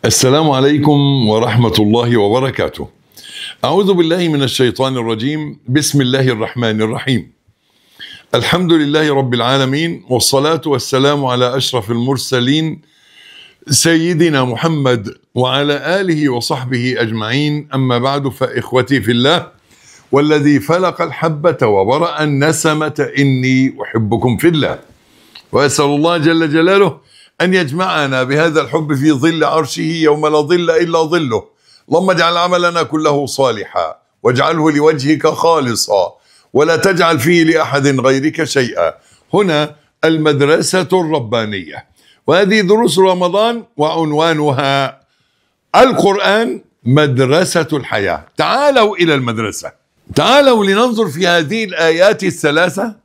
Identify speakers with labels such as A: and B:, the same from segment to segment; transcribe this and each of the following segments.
A: السلام عليكم ورحمة الله وبركاته. أعوذ بالله من الشيطان الرجيم، بسم الله الرحمن الرحيم. الحمد لله رب العالمين والصلاة والسلام على أشرف المرسلين سيدنا محمد وعلى آله وصحبه أجمعين أما بعد فإخوتي في الله والذي فلق الحبة وبرأ النسمة إني أحبكم في الله وأسأل الله جل جلاله أن يجمعنا بهذا الحب في ظل عرشه يوم لا ظل إلا ظله اللهم اجعل عملنا كله صالحا واجعله لوجهك خالصا ولا تجعل فيه لأحد غيرك شيئا هنا المدرسة الربانية وهذه دروس رمضان وعنوانها القرآن مدرسة الحياة تعالوا إلى المدرسة تعالوا لننظر في هذه الآيات الثلاثة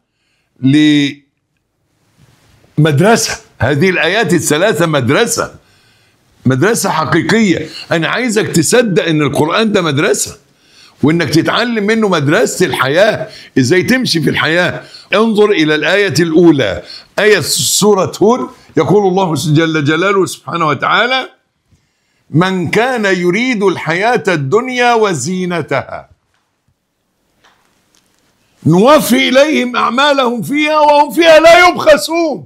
A: لمدرسة هذه الآيات الثلاثة مدرسة مدرسة حقيقية أنا عايزك تصدق إن القرآن ده مدرسة وإنك تتعلم منه مدرسة الحياة إزاي تمشي في الحياة انظر إلى الآية الأولى آية سورة هود يقول الله جل جلاله سبحانه وتعالى من كان يريد الحياة الدنيا وزينتها نوفي إليهم أعمالهم فيها وهم فيها لا يبخسون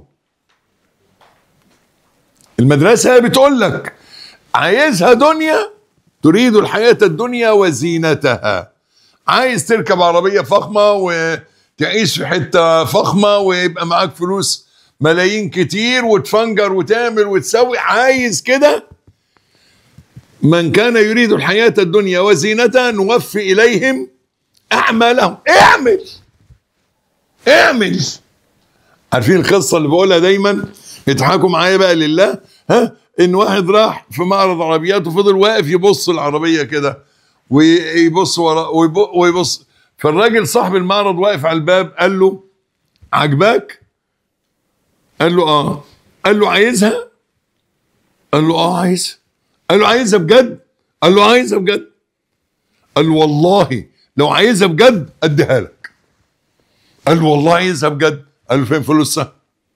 A: المدرسة بتقول لك عايزها دنيا تريد الحياة الدنيا وزينتها عايز تركب عربية فخمة وتعيش في حتة فخمة ويبقى معاك فلوس ملايين كتير وتفنجر وتعمل وتسوي عايز كده من كان يريد الحياة الدنيا وزينتها نوفي إليهم أعمالهم اعمل اعمل عارفين القصة اللي بقولها دايما يضحكوا معايا بقى لله ها ان واحد راح في معرض عربيات وفضل واقف يبص العربيه كده ويبص ورا ويبص فالراجل صاحب المعرض واقف على الباب قال له عجباك قال له اه قال له عايزها قال له اه عايزها قال له عايزها بجد قال له عايزها بجد قال له والله لو عايزها بجد اديها لك قال له والله عايزها بجد قال له فين فلوسها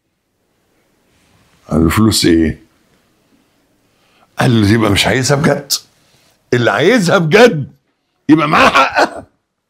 A: قال له فلوس ايه قال له يبقى مش عايزها بجد اللي عايزها بجد يبقى معاه حقها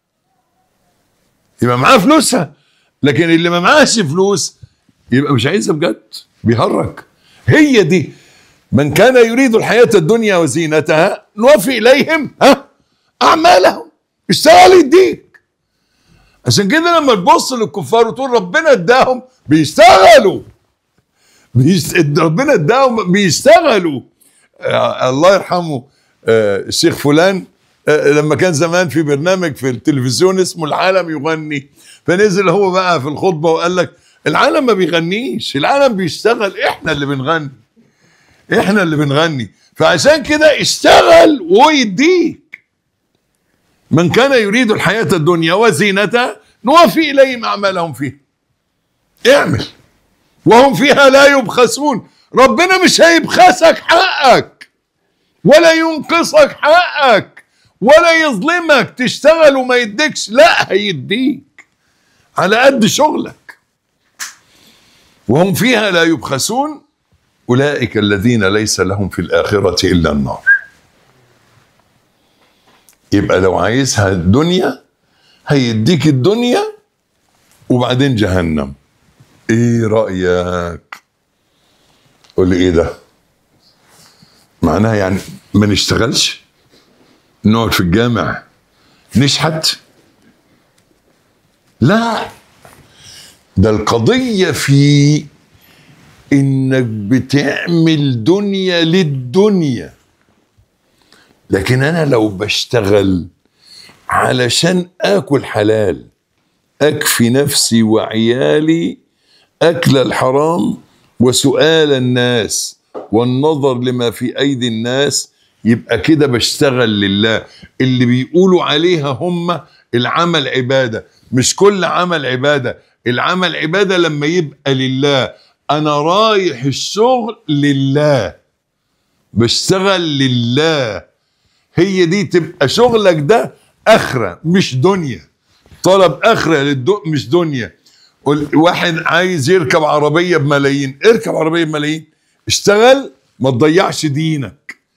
A: يبقى معاه فلوسها لكن اللي ما معاش فلوس يبقى مش عايزها بجد بيهرج هي دي من كان يريد الحياة الدنيا وزينتها نوفي إليهم ها أعمالهم اشتغل يديك عشان كده لما تبص للكفار وتقول ربنا اداهم بيشتغلوا بيست... ربنا اداهم بيشتغلوا آه الله يرحمه آه الشيخ فلان آه لما كان زمان في برنامج في التلفزيون اسمه العالم يغني فنزل هو بقى في الخطبه وقال لك العالم ما بيغنيش العالم بيشتغل احنا اللي بنغني احنا اللي بنغني فعشان كده اشتغل ويديك من كان يريد الحياه الدنيا وزينتها نوفي اليهم اعمالهم فيها اعمل وهم فيها لا يبخسون ربنا مش هيبخسك حقك ولا ينقصك حقك ولا يظلمك تشتغل وما يديكش لا هيديك على قد شغلك وهم فيها لا يبخسون أولئك الذين ليس لهم في الآخرة إلا النار يبقى لو عايزها الدنيا هيديك الدنيا وبعدين جهنم ايه رأيك قول لي ايه ده معناها يعني ما نشتغلش نقعد في الجامع نشحت لا ده القضية في انك بتعمل دنيا للدنيا لكن انا لو بشتغل علشان اكل حلال اكفي نفسي وعيالي اكل الحرام وسؤال الناس والنظر لما في ايدي الناس يبقى كده بشتغل لله اللي بيقولوا عليها هم العمل عباده مش كل عمل عباده العمل عباده لما يبقى لله انا رايح الشغل لله بشتغل لله هي دي تبقى شغلك ده اخره مش دنيا طلب اخره للدو مش دنيا قل- واحد عايز يركب عربيه بملايين اركب عربيه بملايين اشتغل ما تضيعش دينك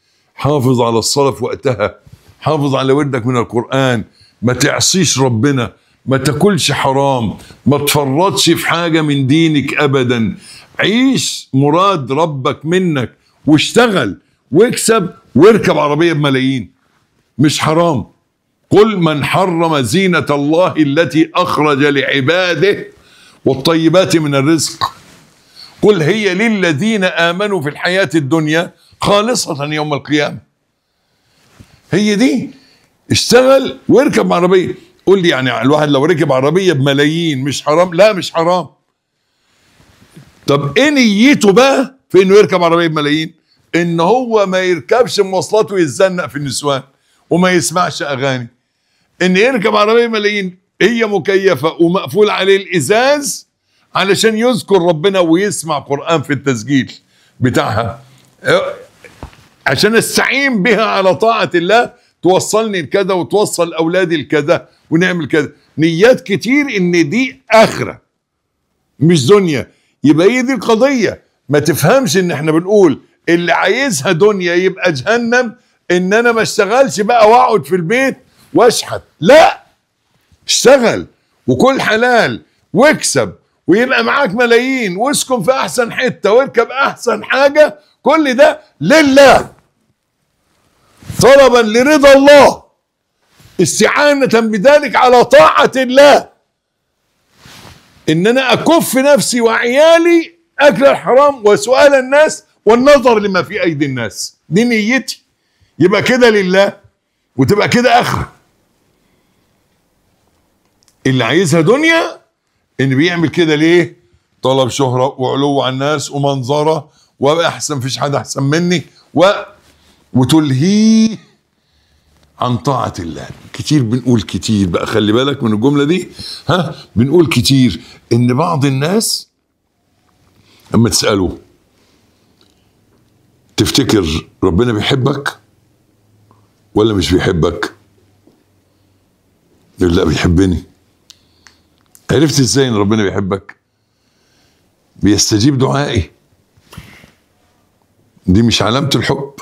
A: حافظ على الصلاة في وقتها حافظ على وردك من القرآن ما تعصيش ربنا ما تاكلش حرام ما تفرطش في حاجة من دينك أبدا عيش مراد ربك منك واشتغل واكسب واركب عربية بملايين مش حرام قل من حرم زينة الله التي أخرج لعباده والطيبات من الرزق قل هي للذين آمنوا في الحياة الدنيا خالصة يوم القيامة هي دي اشتغل واركب عربية قول لي يعني الواحد لو ركب عربية بملايين مش حرام لا مش حرام طب ايه نيته بقى في انه يركب عربية بملايين ان هو ما يركبش مواصلات ويتزنق في النسوان وما يسمعش اغاني ان يركب عربية ملايين هي مكيفة ومقفول عليه الازاز علشان يذكر ربنا ويسمع قرآن في التسجيل بتاعها عشان استعين بها على طاعة الله توصلني لكذا وتوصل اولادي لكذا ونعمل كذا نيات كتير ان دي اخره مش دنيا يبقى هي دي القضيه ما تفهمش ان احنا بنقول اللي عايزها دنيا يبقى جهنم ان انا ما اشتغلش بقى واقعد في البيت واشحت لا اشتغل وكل حلال واكسب ويبقى معاك ملايين واسكن في احسن حته واركب احسن حاجه كل ده لله طلبا لرضا الله استعانة بذلك على طاعة الله ان انا اكف نفسي وعيالي اكل الحرام وسؤال الناس والنظر لما في ايدي الناس دي نيتي يبقى كده لله وتبقى كده اخره اللي عايزها دنيا ان بيعمل كده ليه طلب شهرة وعلو على الناس ومنظرة وابقى احسن فيش حد احسن مني و وتلهيه عن طاعة الله كتير بنقول كتير بقى خلي بالك من الجملة دي ها بنقول كتير ان بعض الناس اما تسأله تفتكر ربنا بيحبك ولا مش بيحبك يقول لا بيحبني عرفت ازاي ان ربنا بيحبك بيستجيب دعائي دي مش علامة الحب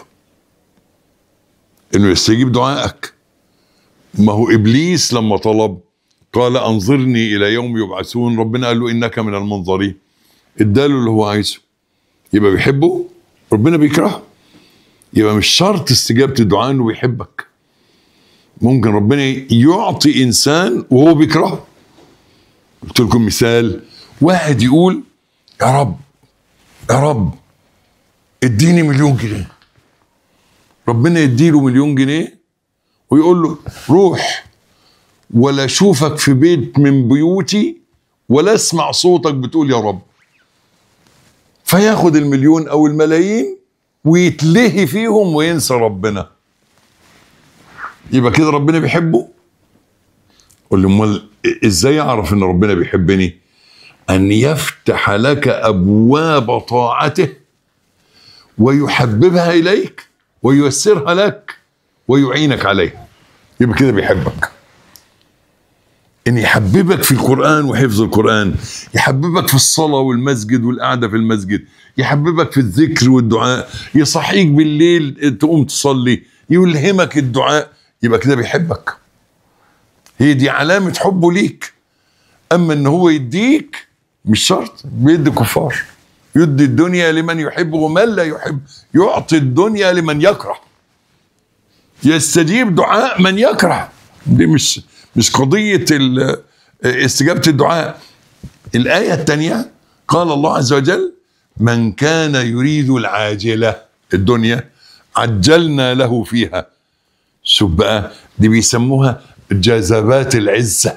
A: انه يستجيب دعائك ما هو ابليس لما طلب قال انظرني الى يوم يبعثون ربنا قال له انك من المنظرين اداله اللي هو عايزه يبقى بيحبه ربنا بيكرهه يبقى مش شرط استجابه الدعاء انه بيحبك ممكن ربنا يعطي انسان وهو بيكرهه قلت لكم مثال واحد يقول يا رب يا رب اديني مليون جنيه ربنا يديله مليون جنيه ويقول له روح ولا اشوفك في بيت من بيوتي ولا اسمع صوتك بتقول يا رب فياخد المليون او الملايين ويتلهي فيهم وينسى ربنا يبقى كده ربنا بيحبه قول لي امال ازاي اعرف ان ربنا بيحبني ان يفتح لك ابواب طاعته ويحببها اليك وييسرها لك ويعينك عليها يبقى كده بيحبك ان يحببك في القران وحفظ القران يحببك في الصلاه والمسجد والقعده في المسجد يحببك في الذكر والدعاء يصحيك بالليل تقوم تصلي يلهمك الدعاء يبقى كده بيحبك هي دي علامه حبه ليك اما ان هو يديك مش شرط بيدي كفار يدي الدنيا لمن يحب ومن لا يحب يعطي الدنيا لمن يكره يستجيب دعاء من يكره دي مش مش قضية استجابة الدعاء الآية الثانية قال الله عز وجل من كان يريد العاجلة الدنيا عجلنا له فيها شوف بقى دي بيسموها جذبات العزة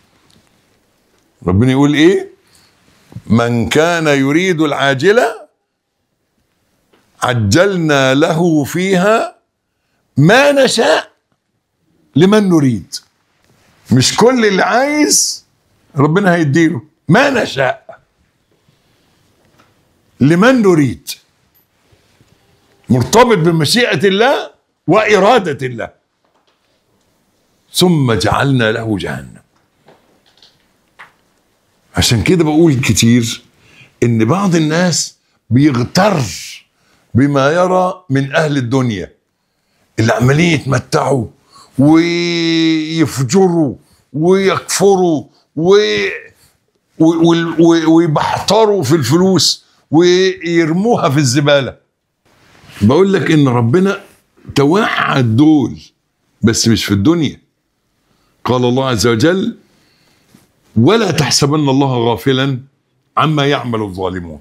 A: ربنا يقول ايه من كان يريد العاجلة عجلنا له فيها ما نشاء لمن نريد مش كل اللي عايز ربنا هيديله ما نشاء لمن نريد مرتبط بمشيئة الله وإرادة الله ثم جعلنا له جهنم عشان كده بقول كتير ان بعض الناس بيغتر بما يرى من اهل الدنيا اللي عمالين يتمتعوا ويفجروا ويكفروا و... و... و... ويبحتروا في الفلوس ويرموها في الزبالة بقول لك ان ربنا توعد دول بس مش في الدنيا قال الله عز وجل ولا تحسبن الله غافلا عما يعمل الظالمون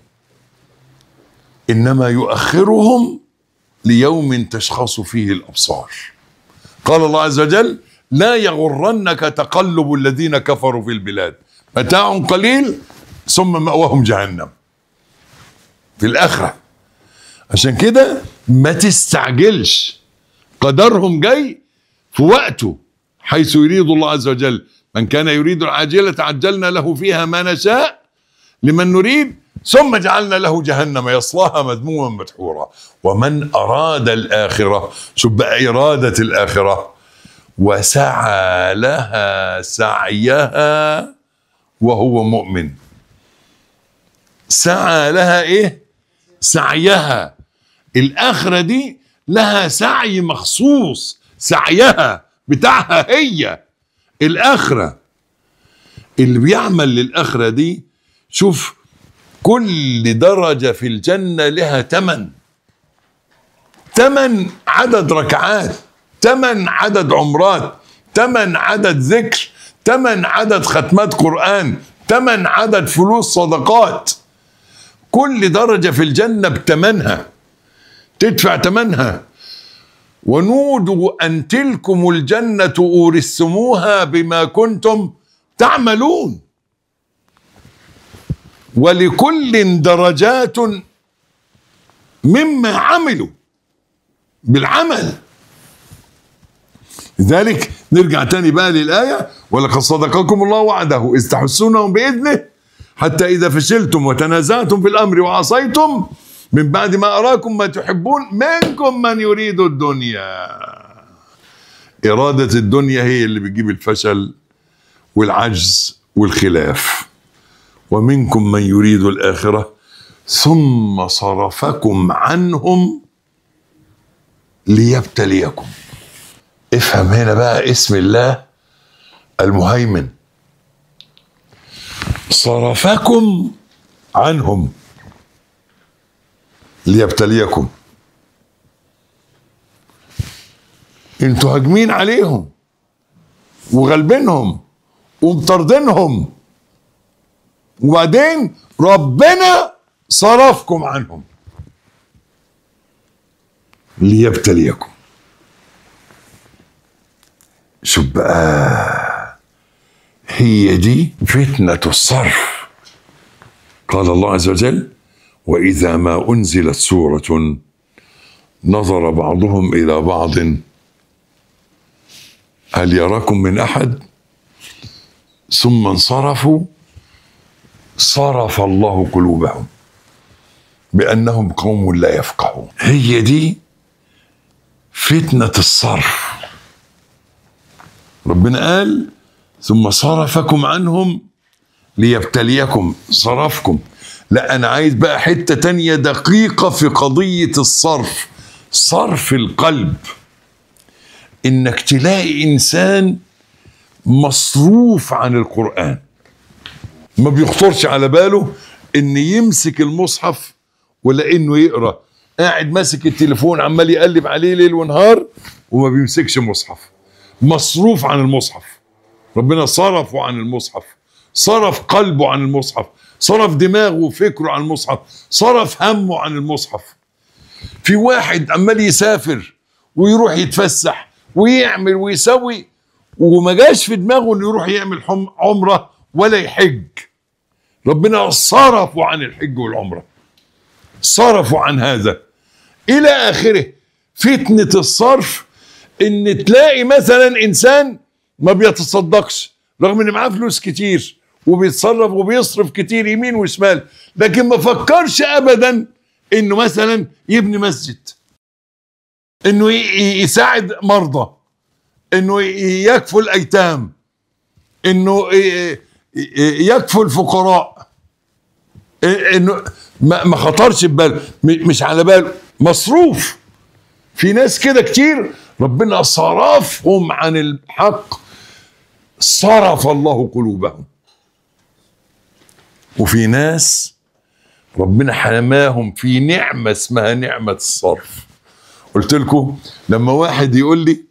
A: انما يؤخرهم ليوم تشخص فيه الابصار قال الله عز وجل لا يغرنك تقلب الذين كفروا في البلاد متاع قليل ثم مأواهم جهنم في الآخرة عشان كده ما تستعجلش قدرهم جاي في وقته حيث يريد الله عز وجل من كان يريد العاجلة عجلنا له فيها ما نشاء لمن نريد ثم جعلنا له جهنم يصلاها مذموما مدحورا ومن أراد الآخرة شوف بقى إرادة الآخرة وسعى لها سعيها وهو مؤمن سعى لها ايه سعيها الآخرة دي لها سعي مخصوص سعيها بتاعها هي الآخرة اللي بيعمل للآخرة دي شوف كل درجة في الجنة لها تمن تمن عدد ركعات تمن عدد عمرات تمن عدد ذكر تمن عدد ختمات قرآن تمن عدد فلوس صدقات كل درجة في الجنة بتمنها تدفع تمنها ونودوا أن تلكم الجنة أورثتموها بما كنتم تعملون ولكل درجات مما عملوا بالعمل لذلك نرجع تاني بقى للآية ولقد صدقكم الله وعده إذ تحسونهم بإذنه حتى إذا فشلتم وتنازعتم في الأمر وعصيتم من بعد ما أراكم ما تحبون منكم من يريد الدنيا إرادة الدنيا هي اللي بتجيب الفشل والعجز والخلاف ومنكم من يريد الآخرة ثم صرفكم عنهم ليبتليكم افهم هنا بقى اسم الله المهيمن صرفكم عنهم ليبتليكم انتوا هاجمين عليهم وغالبينهم ومطاردينهم وبعدين ربنا صرفكم عنهم ليبتليكم شوف بقى هي دي فتنة الصرف قال الله عز وجل وإذا ما أنزلت سورة نظر بعضهم إلى بعض هل يراكم من أحد ثم انصرفوا صرف الله قلوبهم بأنهم قوم لا يفقهون هي دي فتنة الصرف ربنا قال ثم صرفكم عنهم ليبتليكم صرفكم لا أنا عايز بقى حتة تانية دقيقة في قضية الصرف صرف القلب إنك تلاقي إنسان مصروف عن القرآن ما بيخطرش على باله إن يمسك المصحف ولا إنه يقرأ قاعد ماسك التليفون عمال يقلب عليه ليل ونهار وما بيمسكش مصحف مصروف عن المصحف ربنا صرفه عن المصحف صرف قلبه عن المصحف صرف دماغه وفكره عن المصحف صرف همه عن المصحف في واحد عمال يسافر ويروح يتفسح ويعمل ويسوي وما جاش في دماغه انه يروح يعمل حم- عمره ولا يحج ربنا صرفه عن الحج والعمره صرفوا عن هذا الى اخره فتنه الصرف ان تلاقي مثلا انسان ما بيتصدقش رغم ان معاه فلوس كتير وبيتصرف وبيصرف كتير يمين وشمال لكن ما فكرش ابدا انه مثلا يبني مسجد انه ي- ي- يساعد مرضى انه ي- يكفل الايتام انه ي- ي- يكفل الفقراء انه ما ما خطرش بباله م- مش على باله مصروف في ناس كده كتير ربنا صرفهم عن الحق صرف الله قلوبهم وفي ناس ربنا حماهم في نعمة اسمها نعمة الصرف قلت لكم لما واحد يقول لي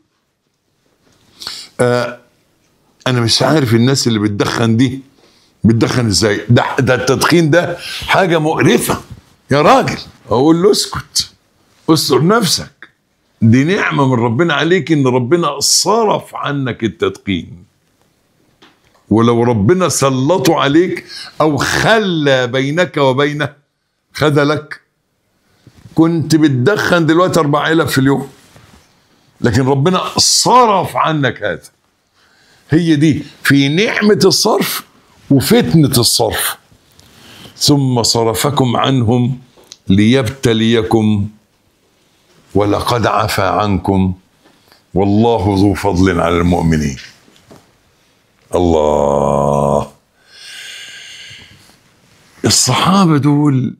A: آه انا مش عارف الناس اللي بتدخن دي بتدخن ازاي ده, ده التدخين ده حاجة مقرفة يا راجل اقول له اسكت استر نفسك دي نعمة من ربنا عليك ان ربنا صرف عنك التدخين ولو ربنا سلطه عليك او خلى بينك وبينه خذلك كنت بتدخن دلوقتي اربع علب في اليوم لكن ربنا صرف عنك هذا هي دي في نعمة الصرف وفتنة الصرف ثم صرفكم عنهم ليبتليكم ولقد عفى عنكم والله ذو فضل على المؤمنين الله الصحابة دول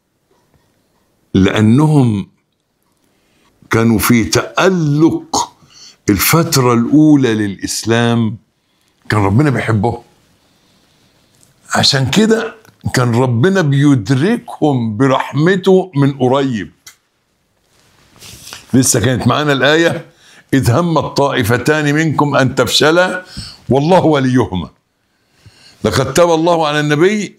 A: لأنهم كانوا في تألق الفترة الأولى للإسلام كان ربنا بيحبهم عشان كده كان ربنا بيدركهم برحمته من قريب لسه كانت معانا الآية إذ هم الطائفتان منكم أن تفشلا والله وليهما لقد تاب الله على النبي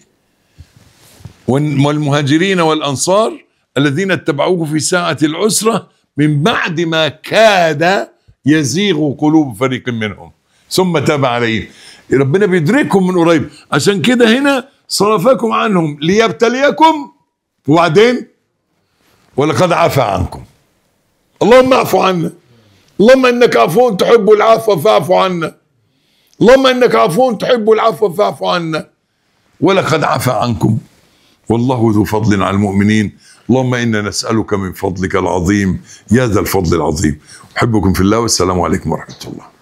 A: والمهاجرين والأنصار الذين اتبعوه في ساعة العسرة من بعد ما كاد يزيغ قلوب فريق منهم ثم تاب عليهم ربنا بيدركهم من قريب عشان كده هنا صرفكم عنهم ليبتليكم وبعدين ولقد عفى عنكم اللهم اعفو عنا اللهم انك عفو تحب العفو فاعف عنا اللهم انك عفو تحب العفو فاعف عنا ولقد عفى عنكم والله ذو فضل على المؤمنين اللهم انا نسالك من فضلك العظيم يا ذا الفضل العظيم احبكم في الله والسلام عليكم ورحمه الله